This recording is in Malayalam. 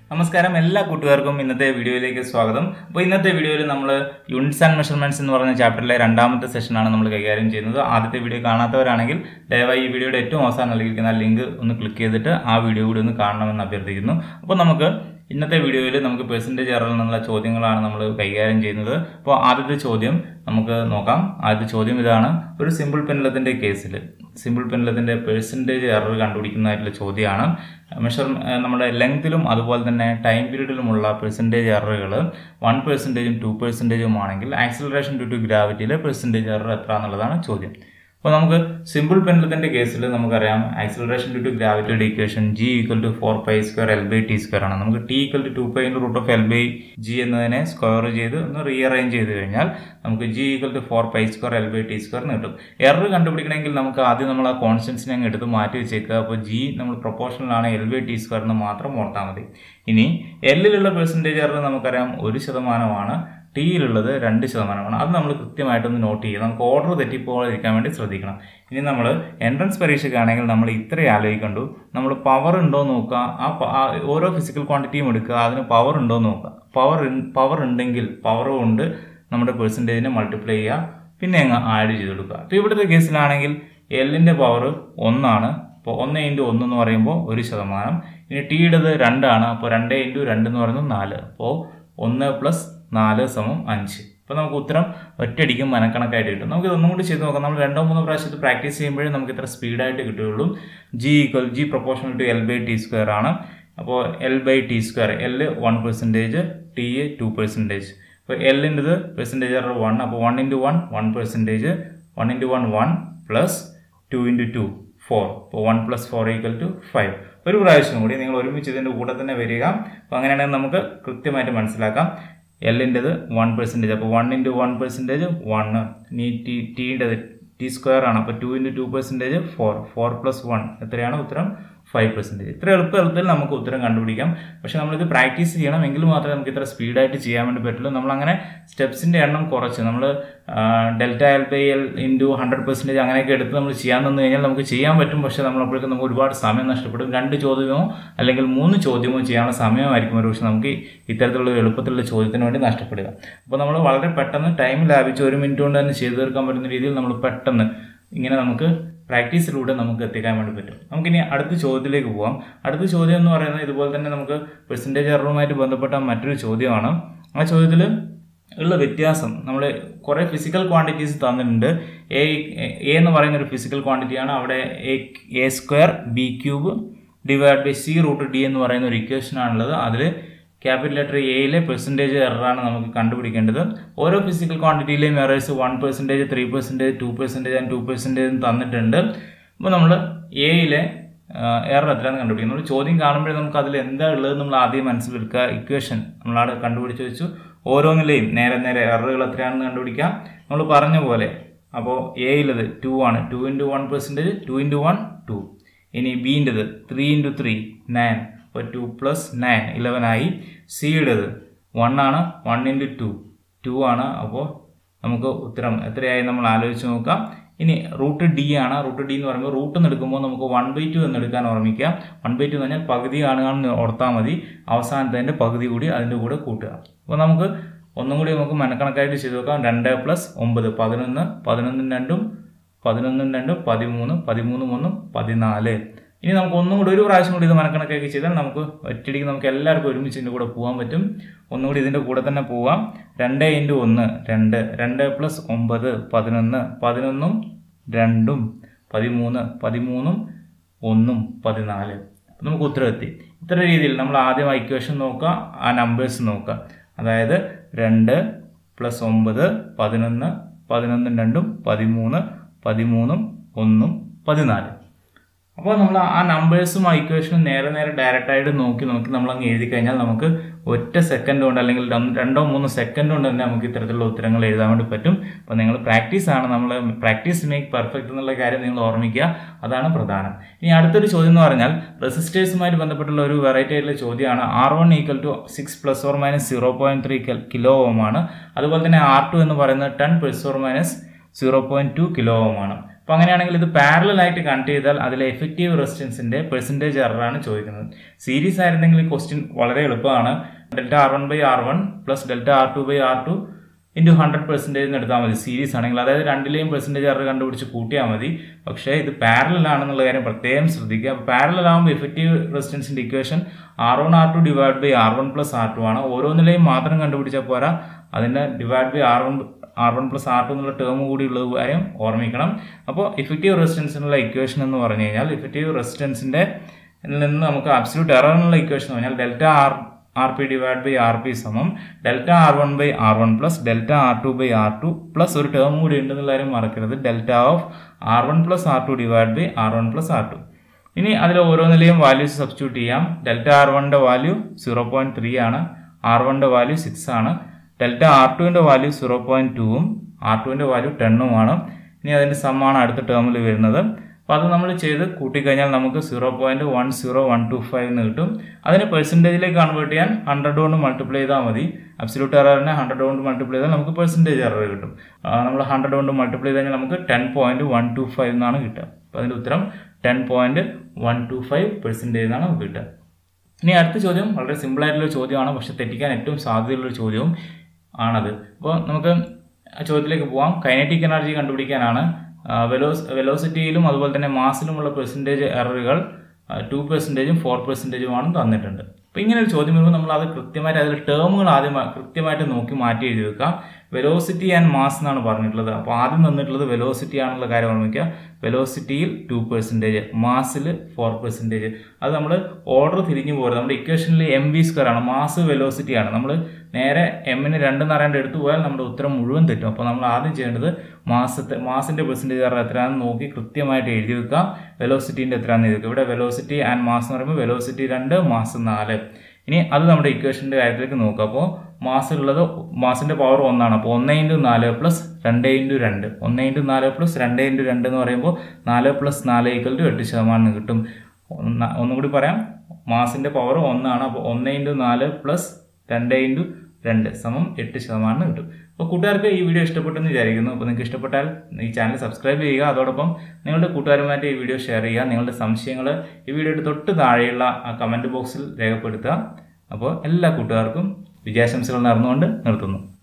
നമസ്കാരം എല്ലാ കൂട്ടുകാർക്കും ഇന്നത്തെ വീഡിയോയിലേക്ക് സ്വാഗതം അപ്പോൾ ഇന്നത്തെ വീഡിയോയിൽ നമ്മൾ യൂണിറ്റ്സ് ആൻഡ് മെഷർമെന്റ്സ് എന്ന് പറയുന്ന ചാപ്റ്ററിലെ രണ്ടാമത്തെ സെഷനാണ് നമ്മൾ കൈകാര്യം ചെയ്യുന്നത് ആദ്യത്തെ വീഡിയോ കാണാത്തവരാണെങ്കിൽ ദയവായി ഈ വീഡിയോയുടെ ഏറ്റവും അവസാനം നൽകിയിരിക്കുന്ന ലിങ്ക് ഒന്ന് ക്ലിക്ക് ചെയ്തിട്ട് ആ വീഡിയോ കൂടി ഒന്ന് കാണണമെന്ന് അഭ്യർത്ഥിക്കുന്നു അപ്പോൾ നമുക്ക് ഇന്നത്തെ വീഡിയോയിൽ നമുക്ക് പെർസെൻറ്റേജ് എററിൽ നിന്നുള്ള ചോദ്യങ്ങളാണ് നമ്മൾ കൈകാര്യം ചെയ്യുന്നത് അപ്പോൾ ആദ്യത്തെ ചോദ്യം നമുക്ക് നോക്കാം ആദ്യത്തെ ചോദ്യം ഇതാണ് ഒരു സിമ്പിൾ പെൻഡലത്തിൻ്റെ കേസിൽ സിമ്പിൾ പെൻഡലത്തിൻ്റെ പെർസെൻറ്റേജ് എറർ കണ്ടുപിടിക്കുന്നതായിട്ടുള്ള ചോദ്യമാണ് മെഷർ നമ്മുടെ ലെങ്തിലും അതുപോലെ തന്നെ ടൈം പീരീഡിലുമുള്ള പെർസെൻറ്റേജ് എററുകൾ വൺ പെർസെൻറ്റേജും ടു പെർസെൻറ്റേജും ആണെങ്കിൽ ആക്സിലറേഷൻ ഡ്യൂ ടു ഗ്രാവിറ്റിയിലെ പെർസെൻറ്റേജ് എറർ എത്ര എന്നുള്ളതാണ് ചോദ്യം അപ്പോൾ നമുക്ക് സിമ്പിൾ പെൻഡലത്തിന്റെ കേസിൽ നമുക്കറിയാം ആക്സിലറേഷൻ ഡ്യൂ ടു ഗ്രാവിറ്റിയുടെ equation g equal to four pi square l by t square ആണ് നമുക്ക് t equal to two pi into root of l by g എന്നതിനെ സ്ക്വയർ ചെയ്ത് ഒന്ന് റീഅറേഞ്ച് ചെയ്ത് കഴിഞ്ഞാൽ നമുക്ക് g equal to four pi square l by t square കിട്ടും എറർ കണ്ടുപിടിക്കണമെങ്കിൽ നമുക്ക് ആദ്യം നമ്മൾ ആ കോൺസ്റ്റൻസിനെ അങ്ങ് എടുത്ത് മാറ്റി വെച്ചേക്കുക അപ്പോൾ ജി നമ്മൾ പ്രൊപ്പോർഷണലാണ് എൽ ബൈ ടി സ്ക്വയർ എന്ന് മാത്രം ഓർത്താൽ മതി ഇനി എല്ലിലുള്ള പെർസെൻറ്റേജ് എറർ നമുക്കറിയാം ഒരു ശതമാനമാണ് ടിയിലുള്ളത് രണ്ട് ശതമാനമാണ് അത് നമ്മൾ കൃത്യമായിട്ടൊന്ന് നോട്ട് ചെയ്യുക നമുക്ക് ഓർഡർ തെറ്റിപ്പോകാതിരിക്കാൻ വേണ്ടി ശ്രദ്ധിക്കണം ഇനി നമ്മൾ എൻട്രൻസ് പരീക്ഷയ്ക്കാണെങ്കിൽ നമ്മൾ ഇത്രയും ആലോചിക്കണ്ടു നമ്മൾ പവർ ഉണ്ടോ എന്ന് നോക്കുക ആ പ- ആ ഓരോ ഫിസിക്കൽ ക്വാണ്ടിറ്റിയും എടുക്കുക അതിന് പവർ ഉണ്ടോ എന്ന് നോക്കുക പവർ പവർ ഉണ്ടെങ്കിൽ പവർ കൊണ്ട് നമ്മുടെ പെർസെൻറ്റേജിനെ മൾട്ടിപ്ലൈ ചെയ്യുക പിന്നെ അങ്ങ് ആഡ് ചെയ്ത് കൊടുക്കുക അപ്പോൾ ഇവിടുത്തെ കേസിലാണെങ്കിൽ എല്ലിൻ്റെ പവർ ഒന്നാണ് അപ്പോൾ ഒന്ന് ഇൻറ്റു ഒന്ന് എന്ന് പറയുമ്പോൾ ഒരു ശതമാനം ഇനി ടിയുടേത് രണ്ടാണ് അപ്പോൾ രണ്ട് ഇൻറ്റു രണ്ട് എന്ന് പറയുന്നത് നാല് അപ്പോൾ ഒന്ന് പ്ലസ് നാല് സമം അഞ്ച് അപ്പോൾ നമുക്ക് ഉത്തരം ഒറ്റയടിക്കും മനക്കണക്കായിട്ട് കിട്ടും നമുക്ക് ഇതൊന്നും കൂടി ചെയ്ത് നോക്കാം നമ്മൾ രണ്ടോ മൂന്നോ പ്രാവശ്യം ഇത് പ്രാക്ടീസ് ചെയ്യുമ്പോഴേ നമുക്ക് ഇത്ര സ്പീഡായിട്ട് കിട്ടുകയുള്ളൂ g equal g proportional to l by t square ആണ് അപ്പോൾ l by t square l one percentage t two percentage അപ്പോൾ എല്ലിൻ്റെത് പെർസെൻറ്റേജ് ആർ വൺ അപ്പോൾ one into one one percentage one into one one plus two into two four അപ്പോൾ one plus four equal to five ഒരു പ്രാവശ്യം കൂടി നിങ്ങൾ ഒരുമിച്ച് ഇതിൻ്റെ കൂടെ തന്നെ വരിക അപ്പോൾ അങ്ങനെയാണെങ്കിൽ നമുക്ക് കൃത്യമായിട്ട് മനസ്സിലാക്കാം എല്ലിൻ്റെത് വൺ പെർസെൻറ്റേജ് അപ്പോൾ one into one percentage one ഇനി ടി ടീൻ്റെത് ടി സ്ക്വയർ ആണ് അപ്പോൾ two into two percentage four four plus one എത്രയാണ് ഉത്തരം ഫൈവ് പെർസെൻറ്റേജ് ഇത്ര എളുപ്പ എളുപ്പത്തിൽ നമുക്ക് ഉത്തരം കണ്ടുപിടിക്കാം പക്ഷേ നമ്മളിത് പ്രാക്ടീസ് ചെയ്യണം എങ്കിൽ മാത്രമേ നമുക്ക് ഇത്ര സ്പീഡായിട്ട് ചെയ്യാൻ വേണ്ടി പറ്റുള്ളൂ നമ്മളങ്ങനെ സ്റ്റെപ്സിൻ്റെ എണ്ണം കുറച്ച് നമ്മൾ delta l by l into hundred percentage അങ്ങനെയൊക്കെ എടുത്ത് നമ്മൾ ചെയ്യാൻ തന്നു കഴിഞ്ഞാൽ നമുക്ക് ചെയ്യാൻ പറ്റും പക്ഷേ നമ്മളപ്പോഴേക്കും നമുക്ക് ഒരുപാട് സമയം നഷ്ടപ്പെടും രണ്ട് ചോദ്യമോ അല്ലെങ്കിൽ മൂന്ന് ചോദ്യമോ ചെയ്യാനുള്ള സമയമായിരിക്കും ഒരു പക്ഷേ നമുക്ക് ഇത്തരത്തിലുള്ള ഒരു എളുപ്പത്തിലുള്ള ചോദ്യത്തിന് വേണ്ടി നഷ്ടപ്പെടുക അപ്പോൾ നമ്മൾ വളരെ പെട്ടെന്ന് ടൈം ലാഭിച്ച് ഒരു മിനിറ്റ് കൊണ്ട് തന്നെ ചെയ്തു തീർക്കാൻ പറ്റുന്ന രീതിയിൽ നമ്മൾ പെട്ടെന്ന് ഇങ്ങനെ നമുക്ക് പ്രാക്ടീസിലൂടെ നമുക്ക് എത്തിക്കാൻ വേണ്ടി പറ്റും നമുക്കിനി അടുത്ത ചോദ്യത്തിലേക്ക് പോകാം അടുത്ത ചോദ്യം എന്ന് പറയുന്നത് ഇതുപോലെ തന്നെ നമുക്ക് പെർസെൻറ്റേജ് എററുമായിട്ട് ബന്ധപ്പെട്ട മറ്റൊരു ചോദ്യമാണ് ആ ചോദ്യത്തിൽ ഉള്ള വ്യത്യാസം നമ്മൾ കുറേ ഫിസിക്കൽ ക്വാണ്ടിറ്റീസ് തന്നിട്ടുണ്ട് എ എ എന്ന് പറയുന്ന ഒരു ഫിസിക്കൽ ക്വാണ്ടിറ്റിയാണ് അവിടെ A A square B cube divide by C root D എന്ന് പറയുന്ന ഒരു ഇക്വേഷൻ ആണുള്ളത് അതിൽ ക്യാപിറ്റൽ ലെറ്റർ എയിലെ പെർസെൻറ്റേജ് എററാണ് നമുക്ക് കണ്ടുപിടിക്കേണ്ടത് ഓരോ ഫിസിക്കൽ ക്വാണ്ടിറ്റിയിലെയും errors one percentage three percentage two percentage and two percentage തന്നിട്ടുണ്ട് അപ്പോൾ നമ്മൾ എയിലെ എറർ എത്രയാണെന്ന് കണ്ടുപിടിക്കും നമ്മൾ ചോദ്യം കാണുമ്പോഴേ നമുക്ക് അതിൽ എന്താ ഉള്ളത് നമ്മൾ ആദ്യം മനസ്സിലെടുക്കുക ഇക്വേഷൻ നമ്മളവിടെ കണ്ടുപിടിച്ച് വെച്ചു ഓരോന്നിലെയും നേരെ നേരെ എററുകൾ എത്രയാണെന്ന് കണ്ടുപിടിക്കാം നമ്മൾ പറഞ്ഞ പോലെ അപ്പോൾ എയിലത് ടു ആണ് two into one percentage two into one two ഇനി ബീൻ്റെത് ത്രീ ഇൻറ്റു ത്രീ നയൻ അപ്പോൾ ടു പ്ലസ് നയൻ ഇലവൻ ആയി സിയുടേത് വൺ ആണ് വൺ ഇൻറ്റു ടു ടു ആണ് അപ്പോൾ നമുക്ക് ഉത്തരം എത്രയായി നമ്മൾ ആലോചിച്ച് നോക്കാം ഇനി റൂട്ട് ഡി ആണ് റൂട്ട് ഡി എന്ന് പറയുമ്പോൾ റൂട്ട് എന്ന് എടുക്കുമ്പോൾ നമുക്ക് വൺ ബൈ ടു എന്ന് എടുക്കാൻ ഓർമ്മിക്കാം വൺ ബൈ ടു എന്ന് പറഞ്ഞാൽ പകുതി കാണുകയാണെന്ന് ഓർത്താൽ മതി അവസാനത്തതിൻ്റെ പകുതി കൂടി അതിൻ്റെ കൂടെ കൂട്ടുക അപ്പോൾ നമുക്ക് ഒന്നും കൂടി നമുക്ക് മനക്കണക്കായിട്ട് ചെയ്ത് നോക്കാം രണ്ട് പ്ലസ് ഒമ്പത് പതിനൊന്ന് പതിനൊന്നും രണ്ടും പതിനൊന്നും രണ്ടും പതിമൂന്ന് പതിമൂന്നും ഒന്നും പതിനാല് ഇനി നമുക്ക് ഒന്നും കൂടി ഒരു പ്രാവശ്യം കൂടി ഇത് മനക്കണക്കൊക്കെ ചെയ്താൽ നമുക്ക് ഒറ്റയടിക്ക് നമുക്ക് എല്ലാവർക്കും ഒരുമിച്ച് ഇതിൻ്റെ കൂടെ പോകാൻ പറ്റും ഒന്നും കൂടി ഇതിൻ്റെ കൂടെ തന്നെ പോവാം രണ്ട് ഇൻറ്റു ഒന്ന് രണ്ട് രണ്ട് പ്ലസ് ഒമ്പത് പതിനൊന്ന് പതിനൊന്നും രണ്ടും പതിമൂന്ന് പതിമൂന്നും ഒന്നും പതിനാല് അപ്പോൾ നമുക്ക് ഉത്തരം എത്തി ഇത്ര രീതിയിൽ നമ്മൾ ആദ്യം ഇക്വേഷൻ നോക്കുക ആ നമ്പേഴ്സ് നോക്കുക അതായത് രണ്ട് പ്ലസ് ഒമ്പത് പതിനൊന്ന് പതിനൊന്നും രണ്ടും പതിമൂന്ന് പതിമൂന്നും ഒന്നും പതിനാല് അപ്പോൾ നമ്മൾ ആ നമ്പേഴ്സും ആ ഇക്വേഷനും നേരെ നേരെ ഡയറക്റ്റ് ആയിട്ട് നോക്കി നോക്കി നമ്മൾ അങ്ങ് എഴുതി കഴിഞ്ഞാൽ നമുക്ക് ഒറ്റ സെക്കൻഡ് കൊണ്ട് അല്ലെങ്കിൽ രം- രണ്ടോ മൂന്നോ സെക്കൻഡ് കൊണ്ട് തന്നെ നമുക്ക് ഇത്തരത്തിലുള്ള ഉത്തരങ്ങൾ എഴുതാൻ വേണ്ടി പറ്റും അപ്പോൾ നിങ്ങൾ പ്രാക്ടീസ് ആണ് നമ്മൾ പ്രാക്ടീസ് മേക്ക് പെർഫെക്റ്റ് എന്നുള്ള കാര്യം നിങ്ങൾ ഓർമ്മിക്കുക അതാണ് പ്രധാനം ഇനി അടുത്തൊരു ചോദ്യം എന്ന് പറഞ്ഞാൽ റെസിസ്റ്റേഴ്സുമായിട്ട് ബന്ധപ്പെട്ടുള്ള ഒരു വെറൈറ്റി ആയിട്ടുള്ള ചോദ്യമാണ് R one equal to six plus or minus zero point three kilo ohm ആണ് അതുപോലെ തന്നെ ആർ ടു എന്ന് പറയുന്നത് ten plus or minus zero point two kilo ohm ആണ് അപ്പോൾ അങ്ങനെയാണെങ്കിൽ ഇത് പാരലൽ ആയിട്ട് കണക്ട് ചെയ്താൽ അതിലെ എഫക്റ്റീവ് റെസിസ്റ്റൻസിന്റെ പെർസെൻറ്റേജ് എററാണ് ചോദിക്കുന്നത് സീരീസ് ആയിരുന്നെങ്കിൽ ഈ ക്വസ്റ്റ്യൻ വളരെ എളുപ്പമാണ് delta R one by R one plus delta R two by R two into hundred percentage എടുത്താൽ മതി സീരീസ് ആണെങ്കിൽ അതായത് രണ്ടിലെയും പെർസെൻറ്റേജ് എറർ കണ്ടുപിടിച്ച് കൂട്ടിയാൽ മതി പക്ഷേ ഇത് പാരലൽ ആണെന്നുള്ള കാര്യം പ്രത്യേകം ശ്രദ്ധിക്കുക പാരലൽ ആകുമ്പോൾ എഫക്റ്റീവ് റെസിസ്റ്റൻസിന്റെ equation R one R two divide by R one plus R two ആണ് ഓരോന്നിലെയും മാത്രം കണ്ടുപിടിച്ചാൽ പോരാ അതിന്റെ divide by R one R one plus R two എന്നുള്ള ടേം കൂടി ഉള്ളത് കാര്യം ഓർമ്മിക്കണം അപ്പോൾ ഇഫക്റ്റീവ് റെസിസ്റ്റൻസിനുള്ള ഇക്വേഷൻ എന്ന് പറഞ്ഞു കഴിഞ്ഞാൽ ഇഫക്റ്റീവ് റെസിസ്റ്റൻസിന്റെ നിന്ന് നമുക്ക് അബ്സല്യൂട്ട് എറർ എന്നുള്ള ഇക്വേഷൻ എന്ന് പറഞ്ഞാൽ delta R R P divide by R P സമം delta R one by R one plus delta R two by R two plus ഒരു ടേം കൂടി ഉണ്ടെന്നുള്ള കാര്യം മറക്കരുത് delta of R one plus R two divide by R one plus R two ഇനി അതിൽ ഓരോന്നിലെയും വാല്യൂസ് സബ്സ്റ്റിറ്റ്യൂട്ട് ചെയ്യാം ഡെൽറ്റ ആർ വണ്ണിന്റെ വാല്യൂ സീറോ പോയിന്റ് ത്രീ ആണ് ആർ വണ്ണിന്റെ വാല്യൂ സിക്സ് ആണ് ഡെൽറ്റ ആർ ടുവിന്റെ വാല്യൂ സീറോ പോയിന്റ് ടൂവും ആർ ടുവിന്റെ വാല്യൂ ടെണ്ണുമാണ് ഇനി അതിന്റെ സമ്മാണ് അടുത്ത ടേമിൽ വരുന്നത് അപ്പോൾ അത് നമ്മൾ ചെയ്ത് കൂട്ടിക്കഴിഞ്ഞാൽ നമുക്ക് zero point one zero one two five എന്ന് കിട്ടും അതിന് പെർസെൻറ്റേജിലേക്ക് കൺവേർട്ട് ചെയ്യാൻ ഹൺഡ്രഡ് കൊണ്ട് മൾട്ടിപ്ലൈ ചെയ്താൽ മതി അബ്സല്യൂട്ട് എററിനെ ഹൺഡ്രഡ് കൊണ്ട് മൾട്ടിപ്ലൈ ചെയ്താൽ നമുക്ക് പെർസെൻറ്റേജ് എറർ കിട്ടും നമ്മൾ ഹൺഡ്രഡ് കൊണ്ട് മൾട്ടിപ്ലൈ ചെയ്ത് കഴിഞ്ഞാൽ നമുക്ക് ten point one two five എന്നാണ് കിട്ടുക അപ്പോൾ അതിൻ്റെ ഉത്തരം ten point one two five percentage എന്നാണ് നമുക്ക് കിട്ടുക ഇനി അടുത്ത ചോദ്യം വളരെ സിമ്പിൾ ആയിട്ടുള്ള ചോദ്യമാണ് പക്ഷെ തെറ്റിക്കാൻ ഏറ്റവും സാധ്യതയുള്ള ചോദ്യവും ആണത് അപ്പോൾ നമുക്ക് ആ ചോദ്യത്തിലേക്ക് പോവാം കൈനറ്റിക് എനർജി കണ്ടുപിടിക്കാനാണ് വെലോസ് വെലോസിറ്റിയിലും അതുപോലെ തന്നെ മാസിലുമുള്ള പെർസെൻറ്റേജ് എററുകൾ ടു പെർസെൻറ്റേജും ഫോർ പെർസെൻറ്റേജുമാണ് തന്നിട്ടുണ്ട് അപ്പോൾ ഇങ്ങനെ ഒരു ചോദ്യം വരുമ്പോൾ നമ്മൾ അത് കൃത്യമായിട്ട് അതിൽ ടേമുകൾ ആദ്യം കൃത്യമായിട്ട് നോക്കി മാറ്റി എഴുതി വെക്കാം വെലോസിറ്റി ആൻഡ് മാസ് എന്നാണ് പറഞ്ഞിട്ടുള്ളത് അപ്പോൾ ആദ്യം തന്നിട്ടുള്ളത് വെലോസിറ്റി ആണെന്നുള്ള കാര്യം ഓർമ്മിക്കുക വെലോസിറ്റിയിൽ ടു പെർസെൻറ്റേജ് മാസിൽ ഫോർ പെർസെൻറ്റേജ് അത് നമ്മൾ ഓർഡർ തിരിഞ്ഞു പോരുത് നമ്മുടെ ഇക്വേഷനിൽ എം വി സ്ക്വയർ ആണ് മാസ് വെലോസിറ്റി ആണ് നമ്മൾ നേരെ എമ്മിന് രണ്ടെന്ന് അറിയാണ്ട് എടുത്തു പോയാൽ നമ്മുടെ ഉത്തരം മുഴുവൻ തെറ്റും അപ്പോൾ നമ്മൾ ആദ്യം ചെയ്യേണ്ടത് മാസത്തെ മാസിന്റെ പെർസെൻറ്റേജ് എറർ എത്രയാണെന്ന് നോക്കി കൃത്യമായിട്ട് എഴുതി വെക്കാം വെലോസിറ്റീൻ്റെ എത്രയാണെന്ന് എഴുതി വെക്കുക ഇവിടെ വെലോസിറ്റി ആൻഡ് മാസ് എന്ന് പറയുമ്പോൾ വെലോസിറ്റി രണ്ട് മാസ് നാല് ഇനി അത് നമ്മുടെ ഇക്വേഷൻ്റെ കാര്യത്തിലേക്ക് നോക്കുക അപ്പോൾ മാസ് ഉള്ളത് മാസിന്റെ പവർ ഒന്നാണ് അപ്പോൾ ഒന്ന് ഇൻറ്റു നാല് പ്ലസ് രണ്ട് ഇൻറ്റു രണ്ട് ഒന്ന് ഇൻറ്റു നാല് പ്ലസ് രണ്ട് ഇൻറ്റു രണ്ട് എന്ന് പറയുമ്പോൾ നാല് പ്ലസ് നാല് ഈക്വൽ ടു എട്ട് ശതമാനം കിട്ടും ഒന്ന് ഒന്നുകൂടി പറയാം മാസിന്റെ പവർ ഒന്നാണ് അപ്പോൾ ഒന്ന് ഇൻറ്റു നാല് പ്ലസ് രണ്ട് ഇൻറ്റു രണ്ട് സമം എട്ട് ശതമാനം കിട്ടും അപ്പോൾ കൂട്ടുകാർക്ക് ഈ വീഡിയോ ഇഷ്ടപ്പെട്ടെന്ന് വിചാരിക്കുന്നു അപ്പോൾ നിങ്ങൾക്ക് ഇഷ്ടപ്പെട്ടാൽ ഈ ചാനൽ സബ്സ്ക്രൈബ് ചെയ്യുക അതോടൊപ്പം നിങ്ങളുടെ കൂട്ടുകാരുമായിട്ട് ഈ വീഡിയോ ഷെയർ ചെയ്യുക നിങ്ങളുടെ സംശയങ്ങൾ ഈ വീഡിയോയുടെ തൊട്ട് താഴെയുള്ള ആ കമൻറ്റ് ബോക്സിൽ രേഖപ്പെടുത്തുക അപ്പോൾ എല്ലാ കൂട്ടുകാർക്കും വിജയാശംസകൾ നേർന്നുകൊണ്ട് നിർത്തുന്നു